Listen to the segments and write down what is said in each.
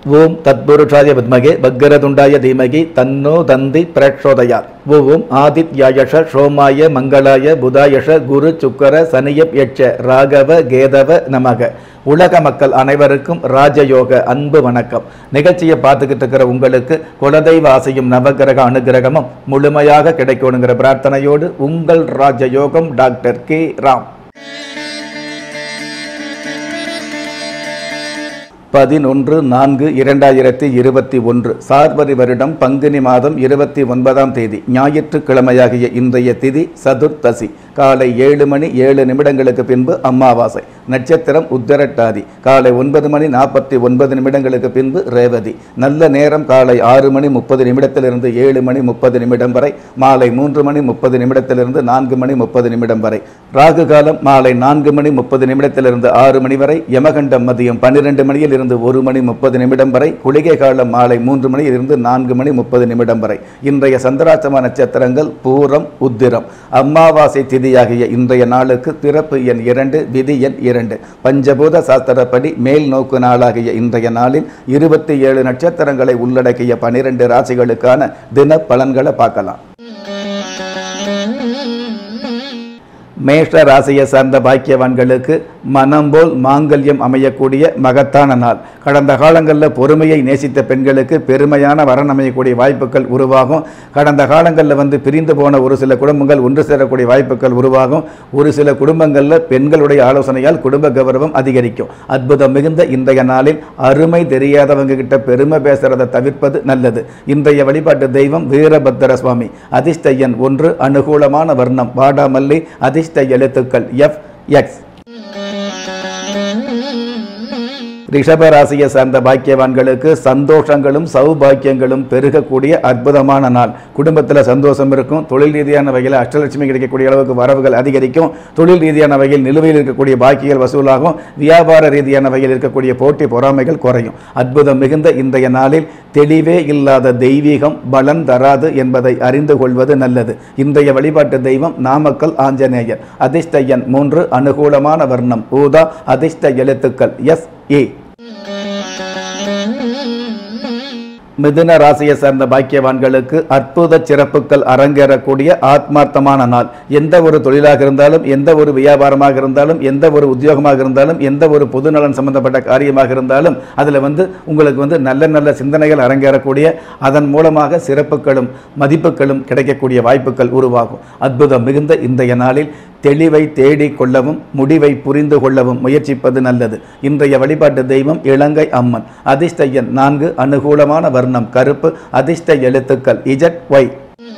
ஓம் தத்புருஷாய வித்மகே பக்கரதுண்டாய தீமகி தன்னோ தந்தி பிரச்சோதயாத் ஓம் ஆதித்யாயஷ சோமாய மங்களாய புதாயஷ குரு சுக்கர சனியப் யட்ச ராகவ கேதவ நமக உலக மக்கள் அனைவருக்கும் ராஜயோக அன்பு வணக்கம் நிகழ்ச்சியை பார்த்துக்கிட்டு இருக்கிற உங்களுக்கு குலதெய்வ ஆசையும் நவகிரக அனுகிரகமும் முழுமையாக கிடைக்கணுங்கிற பிரார்த்தனையோடு உங்கள் ராஜயோகம் டாக்டர் கே ராம் பதினொன்று நான்கு இரண்டாயிரத்தி இருபத்தி ஒன்று சார்வரி வருடம் பங்குனி மாதம் இருபத்தி ஒன்பதாம் தேதி ஞாயிற்றுக்கிழமையாகிய இன்றைய திதி சதுர்த்தசி காலை ஏழு மணி ஏழு நிமிடங்களுக்கு பின்பு அமாவாசை நட்சத்திரம் உத்தரட்டாதி காலை ஒன்பது மணி நாற்பத்தி ஒன்பது நிமிடங்களுக்கு பின்பு ரேவதி நல்ல நேரம் காலை ஆறு மணி முப்பது நிமிடத்திலிருந்து ஏழு மணி முப்பது நிமிடம் வரை மாலை மூன்று மணி முப்பது நிமிடத்திலிருந்து நான்கு மணி முப்பது நிமிடம் வரை ராகு காலம் மாலை நான்கு மணி முப்பது நிமிடத்திலிருந்து ஆறு மணி வரை யமகண்டம் மதியம் பன்னிரண்டு மணியில் இருந்து ஒரு மணி முப்பது நிமிடம் வரை குளிகை காலம் மாலை மூன்று மணியில் இருந்து நான்கு மணி முப்பது நிமிடம் வரை இன்றைய சந்திராச்சம நட்சத்திரங்கள் பூரம் உத்திரம் அமாவாசை திதியாகிய இன்றைய நாளுக்கு பிறப்பு எண் இரண்டு விதி எண் இரண்டு பஞ்சபூத சாஸ்திரப்படி மேல் நோக்கு நாளாகிய இன்றைய நாளில் இருபத்தி ஏழு நட்சத்திரங்களை உள்ளடக்கிய பனிரெண்டு ராசிகளுக்கான தின பலன்களை பார்க்கலாம் மேஷ ராசியை சார்ந்த பாக்கியவான்களுக்கு மனம் போல் மாங்கல்யம் அமையக்கூடிய மகத்தான நாள் கடந்த காலங்களில் பொறுமையை நேசித்த பெண்களுக்கு பெருமையான வரன் அமையக்கூடிய வாய்ப்புகள் உருவாகும் கடந்த காலங்களில் வந்து பிரிந்து போன ஒரு சில குடும்பங்கள் ஒன்று சேரக்கூடிய வாய்ப்புகள் உருவாகும் ஒரு சில குடும்பங்களில் பெண்களுடைய ஆலோசனையால் குடும்ப கௌரவம் அதிகரிக்கும் அற்புதம் மிகுந்த இன்றைய நாளில் அருமை தெரியாதவங்க கிட்ட பெருமை பேசுறதை தவிர்ப்பது நல்லது இன்றைய வழிபாட்டு தெய்வம் வீரபத்திர சுவாமி அதிர்ஷ்டயன் ஒன்று அனுகூலமான வர்ணம் வாடாமல்லி அதிர்ஷ்ட எழுத்துக்கள் எஃப் எக்ஸ் ரிஷப ராசியை சார்ந்த பாக்கியவான்களுக்கு சந்தோஷங்களும் சௌபாக்கியங்களும் பெருகக்கூடிய அற்புதமான நாள் குடும்பத்தில் சந்தோஷம் இருக்கும் தொழில் ரீதியான வகையில் அஷ்டலட்சுமி கிடைக்கக்கூடிய அளவுக்கு வரவுகள் அதிகரிக்கும் தொழில் ரீதியான வகையில் நிலுவையில் இருக்கக்கூடிய பாக்கியங்கள் வசூலாகும் வியாபார ரீதியான வகையில் இருக்கக்கூடிய போட்டி பொறாமைகள் குறையும் அற்புதம் மிகுந்த இன்றைய நாளில் தெளிவே இல்லாத தெய்வீகம் பலன் தராது என்பதை அறிந்து கொள்வது நல்லது இன்றைய வழிபாட்டு தெய்வம் நாமக்கல் ஆஞ்சநேயர் அதிர்ஷ்டயன் மூன்று அனுகூலமான வர்ணம் ஊதா அதிர்ஷ்ட எழுத்துக்கள் எஸ் ஏ மிதுன ராசியை சார்ந்த பாக்கியவான்களுக்கு அற்புத சிறப்புகள் அரங்கேறக்கூடிய ஆத்மார்த்தமான நாள் எந்த ஒரு தொழிலாக இருந்தாலும் எந்த ஒரு வியாபாரமாக இருந்தாலும் எந்த ஒரு உத்தியோகமாக இருந்தாலும் எந்த ஒரு பொதுநலன் சம்பந்தப்பட்ட காரியமாக இருந்தாலும் அதில் வந்து உங்களுக்கு வந்து நல்ல நல்ல சிந்தனைகள் அரங்கேறக்கூடிய அதன் மூலமாக சிறப்புகளும் மதிப்புகளும் கிடைக்கக்கூடிய வாய்ப்புகள் உருவாகும் அற்புதம் மிகுந்த இன்றைய நாளில் தெளிவை தேடிக் கொள்ளவும் முடிவை புரிந்து கொள்ளவும் முயற்சிப்பது நல்லது இன்றைய வழிபாட்டு தெய்வம் இலங்கை அம்மன் அதிர்ஷ்ட எண் நான்கு அனுகூலமான வர்ணம் கருப்பு அதிர்ஷ்ட எழுத்துக்கள் இஜட் ஒய்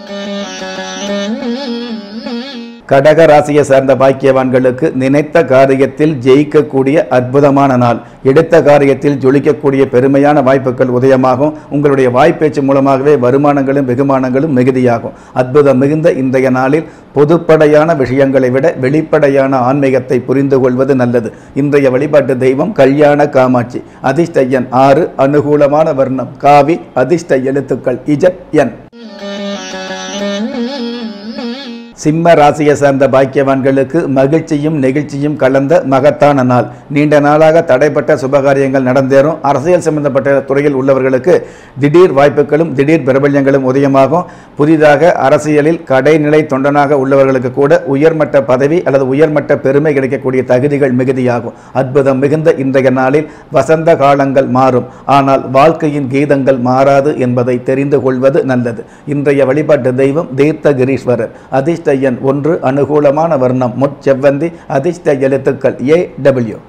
கடக ராசியை சார்ந்த பாக்கியவான்களுக்கு நினைத்த காரியத்தில் ஜெயிக்கக்கூடிய அற்புதமான நாள் எடுத்த காரியத்தில் ஜொலிக்கக்கூடிய பெருமையான வாய்ப்புகள் உதயமாகும் உங்களுடைய வாய்ப்பேச்சு மூலமாகவே வருமானங்களும் வெகுமானங்களும் மிகுதியாகும் அற்புதம் மிகுந்த இன்றைய நாளில் பொதுப்படையான விஷயங்களை விட வெளிப்படையான ஆன்மீகத்தை புரிந்து கொள்வது நல்லது இன்றைய வழிபாட்டு தெய்வம் கல்யாண காமாட்சி அதிர்ஷ்ட எண் ஆறு அனுகூலமான வர்ணம் காவி அதிர்ஷ்ட எழுத்துக்கள் இஜட் என் சிம்ம ராசியை சார்ந்த பாக்கியவான்களுக்கு மகிழ்ச்சியும் நெகிழ்ச்சியும் கலந்த மகத்தான நாள் நீண்ட நாளாக தடைப்பட்ட சுபகாரியங்கள் நடந்தேறும் அரசியல் சம்பந்தப்பட்ட துறையில் உள்ளவர்களுக்கு திடீர் வாய்ப்புகளும் திடீர் பிரபல்யங்களும் உதயமாகும் புதிதாக அரசியலில் கடைநிலை தொண்டனாக உள்ளவர்களுக்கு கூட உயர்மட்ட பதவி அல்லது உயர்மட்ட பெருமை கிடைக்கக்கூடிய தகுதிகள் மிகுதியாகும் அற்புதம் மிகுந்த இன்றைய நாளில் வசந்த காலங்கள் மாறும் ஆனால் வாழ்க்கையின் கீதங்கள் மாறாது என்பதை தெரிந்து கொள்வது நல்லது இன்றைய வழிபாட்டு தெய்வம் தீர்த்தகிரீஸ்வரர் அதிர்ஷ்ட எண் ஒன்று அனுகூலமான வர்ணம் முட்செவ்வந்தி அதிர்ஷ்ட எழுத்துக்கள் ஏ டபிள்யூ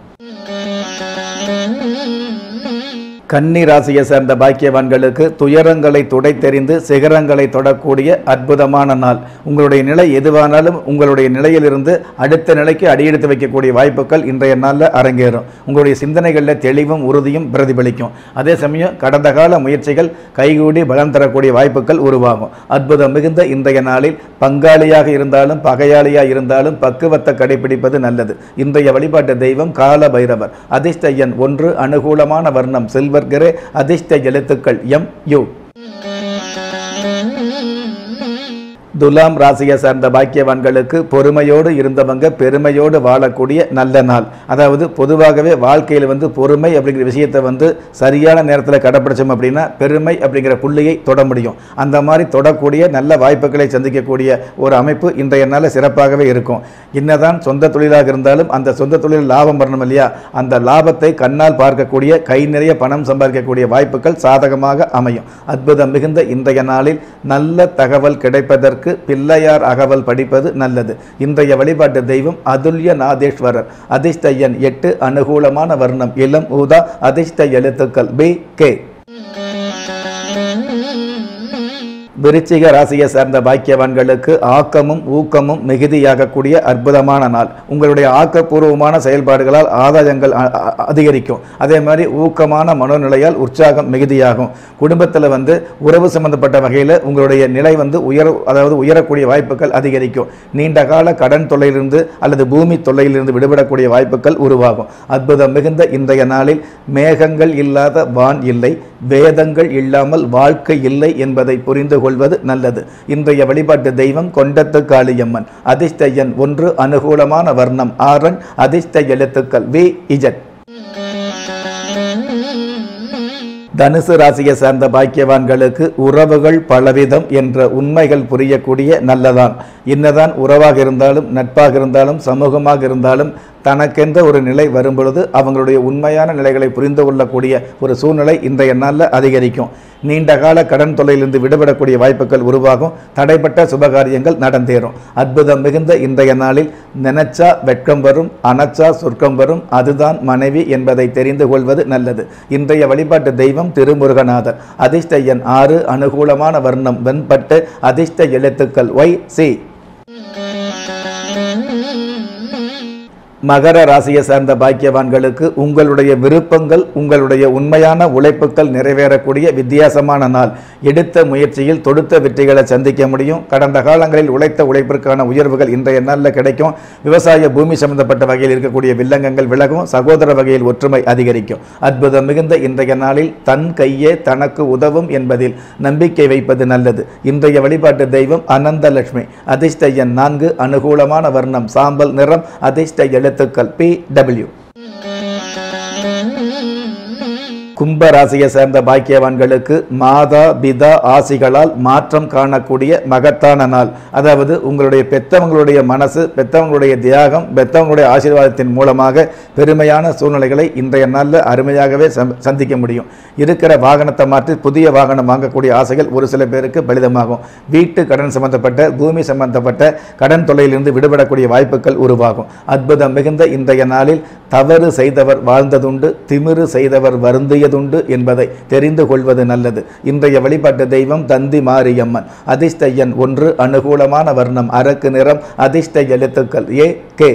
கன்னி ராசியை சேர்ந்த பாக்கியவான்களுக்கு துயரங்களை துடைத்தெறிந்து சிகரங்களை தொடக்கூடிய அற்புதமான நாள் உங்களுடைய நிலை எதுவானாலும் உங்களுடைய நிலையிலிருந்து அடுத்த நிலைக்கு அடியெடுத்து வைக்கக்கூடிய வாய்ப்புகள் இன்றைய நாளில் அரங்கேறும் உங்களுடைய சிந்தனைகளில் தெளிவும் உறுதியும் பிரதிபலிக்கும் அதே சமயம் கடந்த கால முயற்சிகள் கைகூடி பலம் தரக்கூடிய வாய்ப்புகள் உருவாகும் அற்புதம் மிகுந்த இன்றைய நாளில் பங்காளியாக இருந்தாலும் பகையாளியாக இருந்தாலும் பக்குவத்தை கடைபிடிப்பது நல்லது இன்றைய வழிபாட்டு தெய்வம் கால பைரவர் அதிர்ஷ்ட எண் ஒன்று அனுகூலமான வர்ணம் சில்வர் கிரே அதிர்ஷ்ட எழுத்துக்கள் எம் யு துலாம் ராசியை சார்ந்த பாக்கியவான்களுக்கு பொறுமையோடு இருந்தவங்க பெருமையோடு வாழக்கூடிய நல்ல நாள் அதாவது பொதுவாகவே வாழ்க்கையில் வந்து பொறுமை அப்படிங்கிற விஷயத்தை வந்து சரியான நேரத்தில் கடைப்பிடிச்சோம் அப்படின்னா பெருமை அப்படிங்கிற புள்ளியை தொட முடியும் அந்த மாதிரி தொடக்கூடிய நல்ல வாய்ப்புகளை சந்திக்கக்கூடிய ஒரு அமைப்பு இன்றைய நாளில் சிறப்பாகவே இருக்கும் என்னதான் சொந்த தொழிலாக இருந்தாலும் அந்த சொந்த தொழில் லாபம் வரணும் இல்லையா அந்த லாபத்தை கண்ணால் பார்க்கக்கூடிய கை நிறைய பணம் சம்பாதிக்கக்கூடிய வாய்ப்புகள் சாதகமாக அமையும் அற்புதம் மிகுந்த இன்றைய நாளில் நல்ல தகவல் கிடைப்பதற்கு பிள்ளையார் அகவல் படிப்பது நல்லது இன்றைய வழிபாட்டு தெய்வம் அதுல்ய நாதேஸ்வரர் அதிர்ஷ்ட எண் எட்டு அனுகூலமான வர்ணம் இளம் ஊதா அதிர்ஷ்ட எழுத்துக்கள் பி கே விருச்சிக ராசியை சார்ந்த பாக்கியவான்களுக்கு ஆக்கமும் ஊக்கமும் மிகுதியாகக்கூடிய அற்புதமான நாள் உங்களுடைய ஆக்கப்பூர்வமான செயல்பாடுகளால் ஆதாயங்கள் அ- அ- அதிகரிக்கும் அதே மாதிரி ஊக்கமான மனோநிலையால் உற்சாகம் மிகுதியாகும் குடும்பத்தில் வந்து உறவு சம்பந்தப்பட்ட வகையில் உங்களுடைய நிலை வந்து உயர அதாவது உயரக்கூடிய வாய்ப்புகள் அதிகரிக்கும் நீண்ட கால கடன் தொல்லையிலிருந்து அல்லது பூமி தொல்லையிலிருந்து விடுபடக்கூடிய வாய்ப்புகள் உருவாகும் அற்புதம் மிகுந்த இன்றைய நாளில் மேகங்கள் இல்லாத வான் இல்லை வேதங்கள் இல்லாமல் வாழ்க்கை இல்லை என்பதை புரிந்து கொள்வது நல்லது இன்றைய வழிபாட்டு தெய்வம் கொண்டத்து காளியம்மன் அதிர்ஷ்ட எண் ஒன்று அனுகூலமான வர்ணம் ஆரன் அதிர்ஷ்ட எழுத்துக்கள் வி இஜட் தனுசு ராசியை சார்ந்த பாக்கியவான்களுக்கு உறவுகள் பலவிதம் என்ற உண்மைகள் புரியக்கூடிய நல்லதான் என்னதான் உறவாக இருந்தாலும் நட்பாக இருந்தாலும் சமூகமாக இருந்தாலும் தனக்கென்ற ஒரு நிலை வரும்பொழுது அவங்களுடைய உண்மையான நிலைகளை புரிந்து கொள்ளக்கூடிய ஒரு சூழ்நிலை இன்றைய நாளில் அதிகரிக்கும் நீண்ட கால கடன் தொல்லையிலிருந்து விடுபடக்கூடிய வாய்ப்புகள் உருவாகும் தடைப்பட்ட சுபகாரியங்கள் நடந்தேறும் அற்புதம் மிகுந்த இன்றைய நாளில் நினைச்சா வெட்கம் வரும் அணைச்சா சொர்க்கம் வரும் அதுதான் மனைவி என்பதை தெரிந்து கொள்வது நல்லது இன்றைய வழிபாட்டு தெய்வம் திருமுருகநாதர் அதிர்ஷ்ட எண் ஆறு அனுகூலமான வர்ணம் வெண்பட்டு அதிர்ஷ்ட எழுத்துக்கள் ஒய் சி மகர ராசியை சார்ந்த பாக்கியவான்களுக்கு உங்களுடைய விருப்பங்கள் உங்களுடைய உண்மையான உழைப்புகள் நிறைவேறக்கூடிய வித்தியாசமான நாள் எடுத்த முயற்சியில் தொடுத்த வெற்றிகளை சந்திக்க முடியும் கடந்த காலங்களில் உழைத்த உழைப்பிற்கான உயர்வுகள் இன்றைய நாளில் கிடைக்கும் விவசாய பூமி சம்பந்தப்பட்ட வகையில் இருக்கக்கூடிய வில்லங்கங்கள் விலகும் சகோதர வகையில் ஒற்றுமை அதிகரிக்கும் அற்புதம் மிகுந்த இன்றைய நாளில் தன் கையே தனக்கு உதவும் என்பதில் நம்பிக்கை வைப்பது நல்லது இன்றைய வழிபாட்டு தெய்வம் அனந்தலட்சுமி அதிர்ஷ்ட எண் நான்கு அனுகூலமான வர்ணம் சாம்பல் நிறம் அதிர்ஷ்ட எழுத்துக்கள் பி டபிள்யூ கும்ப ராசியை சேர்ந்த பாக்கியவான்களுக்கு மாதா பிதா ஆசிகளால் மாற்றம் காணக்கூடிய மகத்தான நாள் அதாவது உங்களுடைய பெத்தவங்களுடைய மனசு பெத்தவங்களுடைய தியாகம் பெத்தவங்களுடைய ஆசீர்வாதத்தின் மூலமாக பெருமையான சூழ்நிலைகளை இன்றைய நாளில் அருமையாகவே சம்- சந்திக்க முடியும் இருக்கிற வாகனத்தை மாற்றி புதிய வாகனம் வாங்கக்கூடிய ஆசைகள் ஒரு சில பேருக்கு பலிதமாகும் வீட்டு கடன் சம்பந்தப்பட்ட பூமி சம்பந்தப்பட்ட கடன் தொல்லையிலிருந்து விடுபடக்கூடிய வாய்ப்புகள் உருவாகும் அற்புதம் மிகுந்த இன்றைய நாளில் தவறு செய்தவர் வாழ்ந்ததுண்டு திமிரு செய்தவர் வருந்தியதுண்டு என்பதை தெரிந்து கொள்வது நல்லது இன்றைய வழிபாட்டு தெய்வம் தந்தி மாரியம்மன் அதிர்ஷ்ட எண் ஒன்று அனுகூலமான வர்ணம் அரக்கு நிறம் அதிர்ஷ்ட எழுத்துக்கள் ஏ கே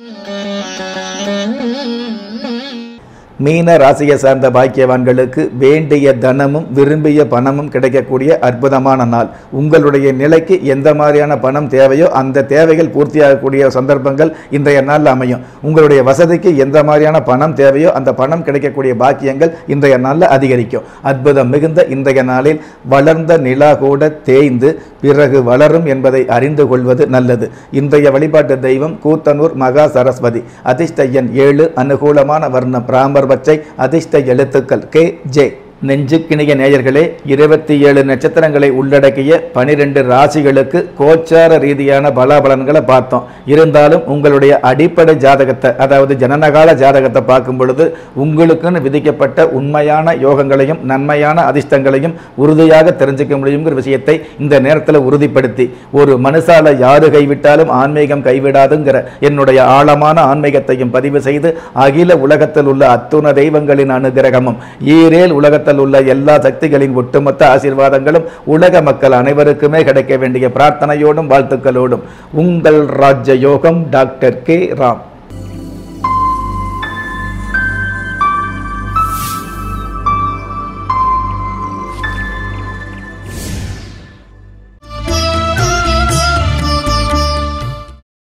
மீன ராசியை சார்ந்த பாக்கியவான்களுக்கு வேண்டிய தனமும் விரும்பிய பணமும் கிடைக்கக்கூடிய அற்புதமான நாள் உங்களுடைய நிலைக்கு எந்த மாதிரியான பணம் தேவையோ அந்த தேவைகள் பூர்த்தியாகக்கூடிய சந்தர்ப்பங்கள் இன்றைய நாளில் அமையும் உங்களுடைய வசதிக்கு எந்த மாதிரியான பணம் தேவையோ அந்த பணம் கிடைக்கக்கூடிய பாக்கியங்கள் இன்றைய நாளில் அதிகரிக்கும் அற்புதம் மிகுந்த இன்றைய நாளில் வளர்ந்த நிலா கூட தேய்ந்து பிறகு வளரும் என்பதை அறிந்து கொள்வது நல்லது இன்றைய வழிபாட்டு தெய்வம் கூத்தனூர் மகா சரஸ்வதி அதிர்ஷ்ட எண் ஏழு அனுகூலமான வர்ணம் ராமர் பச்சை அதிர்ஷ்ட எழுத்துக்கள் கே ஜே நெஞ்சுக்கிணிய நேயர்களே இருபத்தி ஏழு நட்சத்திரங்களை உள்ளடக்கிய பனிரெண்டு ராசிகளுக்கு கோச்சார ரீதியான பலாபலன்களை பார்த்தோம் இருந்தாலும் உங்களுடைய அடிப்படை ஜாதகத்தை அதாவது ஜனனகால ஜாதகத்தை பார்க்கும் பொழுது உங்களுக்குன்னு விதிக்கப்பட்ட உண்மையான யோகங்களையும் நன்மையான அதிர்ஷ்டங்களையும் உறுதியாக தெரிஞ்சுக்க முடியுங்கிற விஷயத்தை இந்த நேரத்தில் உறுதிப்படுத்தி ஒரு மனுஷால யாரு கைவிட்டாலும் ஆன்மீகம் கைவிடாதுங்கிற என்னுடைய ஆழமான ஆன்மீகத்தையும் பதிவு செய்து அகில உலகத்தில் உள்ள அத்துண தெய்வங்களின் அனுகிரகமும் ஈரேல் உலகத்தில் உள்ள எல்லா சக்திகளின் ஒட்டுமொத்த ஆசீர்வாதங்களும் உலக மக்கள் அனைவருக்குமே கிடைக்க வேண்டிய பிரார்த்தனையோடும் வாழ்த்துக்களோடும் உங்கள் ராஜ்ய யோகம் டாக்டர் கே ராம்